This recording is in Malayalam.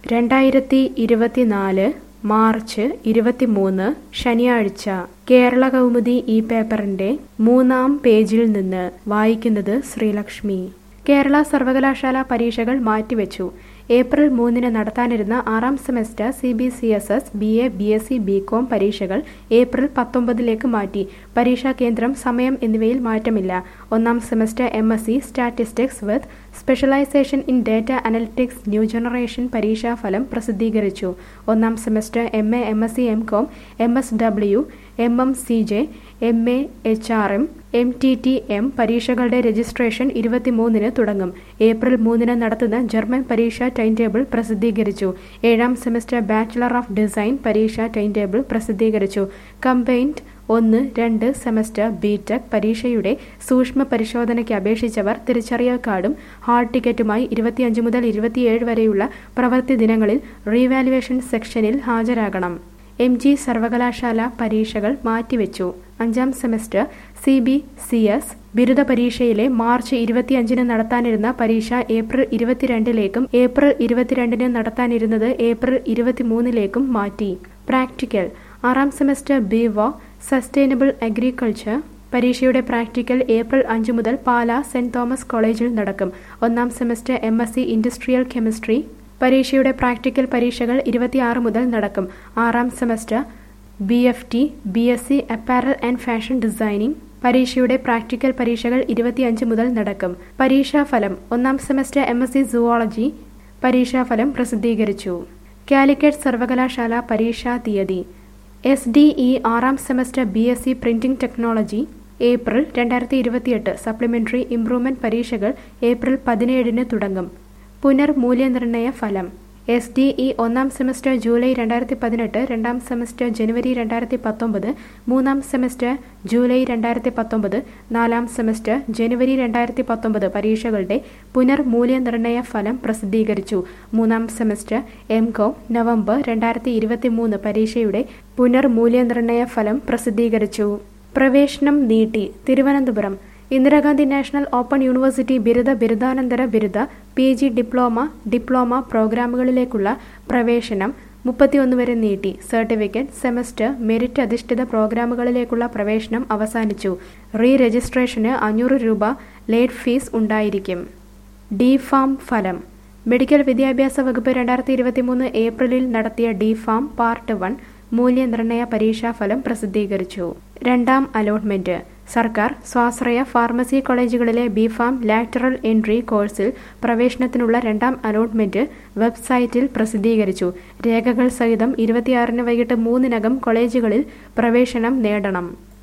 രണ്ടായിരത്തി ഇരുപത്തിനാല് മാർച്ച് ഇരുപത്തിമൂന്ന് ശനിയാഴ്ച കേരള കൗമുദി ഈ പേപ്പറിന്റെ മൂന്നാം പേജിൽ നിന്ന് വായിക്കുന്നത് ശ്രീലക്ഷ്മി കേരള സർവകലാശാല പരീക്ഷകൾ മാറ്റിവെച്ചു ഏപ്രിൽ മൂന്നിന് നടത്താനിരുന്ന ആറാം semester C B C S S B A B S C B com പരീക്ഷകൾ ഏപ്രിൽ പത്തൊമ്പതിലേക്ക് മാറ്റി പരീക്ഷാ കേന്ദ്രം സമയം എന്നിവയിൽ മാറ്റമില്ല ഒന്നാം semester M S C statistics with specialisation in data analytics new generation പരീക്ഷാഫലം പ്രസിദ്ധീകരിച്ചു ഒന്നാം semester M A M S C M com M S W M M C J M A H R M M T T M പരീക്ഷകളുടെ രജിസ്ട്രേഷൻ ഇരുപത്തിമൂന്നിന് തുടങ്ങും ഏപ്രിൽ മൂന്നിന് നടത്തുന്ന ജർമ്മൻ പരീക്ഷാ ടൈം ടേബിൾ പ്രസിദ്ധീകരിച്ചു ഏഴാം സെമസ്റ്റർ ബാച്ചിലർ ഓഫ് ഡിസൈൻ പരീക്ഷാ ടൈം ടേബിൾ പ്രസിദ്ധീകരിച്ചു കമ്പൈൻഡ് ഒന്ന് രണ്ട് സെമസ്റ്റർ ബിടെക് പരീക്ഷയുടെ സൂക്ഷ്മ പരിശോധനയ്ക്ക് അപേക്ഷിച്ചവർ തിരിച്ചറിയൽ കാർഡും ഹാൾ ടിക്കറ്റുമായി ഇരുപത്തിയഞ്ച് മുതൽ ഇരുപത്തിയേഴ് വരെയുള്ള പ്രവൃത്തി ദിനങ്ങളിൽ റീവാലുവേഷൻ സെക്ഷനിൽ ഹാജരാകണം എം ജി സർവകലാശാല പരീക്ഷകൾ മാറ്റിവെച്ചു അഞ്ചാം semester C B C S ബിരുദ പരീക്ഷയിലെ മാർച്ച് ഇരുപത്തിയഞ്ചിന് നടത്താനിരുന്ന പരീക്ഷ ഏപ്രിൽ ഇരുപത്തിരണ്ടിലേക്കും ഏപ്രിൽ ഇരുപത്തിരണ്ടിന് നടത്താനിരുന്നത് ഏപ്രിൽ ഇരുപത്തിമൂന്നിലേക്കും മാറ്റി പ്രാക്ടിക്കൽ ആറാം semester B voc sustainable agriculture പരീക്ഷയുടെ പ്രാക്ടിക്കൽ ഏപ്രിൽ അഞ്ച് മുതൽ പാല സെന്റ് തോമസ് കോളേജിൽ നടക്കും ഒന്നാം semester M S C industrial chemistry പരീക്ഷയുടെ പ്രാക്ടിക്കൽ പരീക്ഷകൾ ഇരുപത്തിയാറ് മുതൽ നടക്കും ആറാം semester B F T B S C apparel and fashion designing പരീക്ഷയുടെ പ്രാക്ടിക്കൽ പരീക്ഷകൾ ഇരുപത്തിയഞ്ച് മുതൽ നടക്കും പരീക്ഷാഫലം ഒന്നാം semester M S C zoology പരീക്ഷാഫലം പ്രസിദ്ധീകരിച്ചു കാലിക്കറ്റ് സർവകലാശാല പരീക്ഷാ തീയതി എസ് ഡി ഇ ആറാം semester B S C printing technology April രണ്ടായിരത്തി ഇരുപത്തിയെട്ട് സപ്ലിമെന്ററി ഇംപ്രൂവ്മെന്റ് പരീക്ഷകൾ ഏപ്രിൽ പതിനേഴിന് തുടങ്ങും പുനർമൂല്യനിർണയ ഫലം എസ് ഡി ഇ ഒന്നാം സെമസ്റ്റർ ജൂലൈ രണ്ടായിരത്തി പതിനെട്ട് രണ്ടാം സെമസ്റ്റർ ജനുവരി രണ്ടായിരത്തി പത്തൊമ്പത് മൂന്നാം സെമസ്റ്റർ ജൂലൈ രണ്ടായിരത്തി പത്തൊമ്പത് നാലാം സെമസ്റ്റർ ജനുവരി രണ്ടായിരത്തി പത്തൊമ്പത് പരീക്ഷകളുടെ പുനർമൂല്യനിർണയ ഫലം പ്രസിദ്ധീകരിച്ചു മൂന്നാം സെമസ്റ്റർ എം കോം നവംബർ രണ്ടായിരത്തി ഇരുപത്തി മൂന്ന് പരീക്ഷയുടെ പുനർമൂല്യനിർണയ ഫലം പ്രസിദ്ധീകരിച്ചു പ്രവേശനം നീട്ടി Thiruvananthapuram Indira Gandhi National Open University ബിരുദ ബിരുദാനന്തര ബിരുദ പി ജി ഡിപ്ലോമ ഡിപ്ലോമ പ്രോഗ്രാമുകളിലേക്കുള്ള പ്രവേശനം മുപ്പത്തിയൊന്ന് വരെ നീട്ടി സർട്ടിഫിക്കറ്റ് സെമസ്റ്റർ മെറിറ്റ് അധിഷ്ഠിത പ്രോഗ്രാമുകളിലേക്കുള്ള പ്രവേശനം അവസാനിച്ചു റീ രജിസ്ട്രേഷന് അഞ്ഞൂറ് രൂപ ലേറ്റ് ഫീസ് ഉണ്ടായിരിക്കും ഡി ഫാം ഫലം മെഡിക്കൽ വിദ്യാഭ്യാസ വകുപ്പ് രണ്ടായിരത്തി ഇരുപത്തിമൂന്ന് ഏപ്രിലിൽ നടത്തിയ ഡി ഫാം പാർട്ട് വൺ മൂല്യനിർണയ പരീക്ഷാ ഫലം പ്രസിദ്ധീകരിച്ചു രണ്ടാം അലോട്ട്മെന്റ് സർക്കാർ സ്വാശ്രയ ഫാർമസി കോളേജുകളിലെ ബി ഫാം ലാറ്ററൽ എൻട്രി കോഴ്സിൽ പ്രവേശനത്തിനുള്ള രണ്ടാം അലോട്ട്മെന്റ് വെബ്സൈറ്റിൽ പ്രസിദ്ധീകരിച്ചു രേഖകൾ സഹിതം ഇരുപത്തിയാറിന് വൈകിട്ട് മൂന്നിനകം കോളേജുകളിൽ പ്രവേശനം നേടണം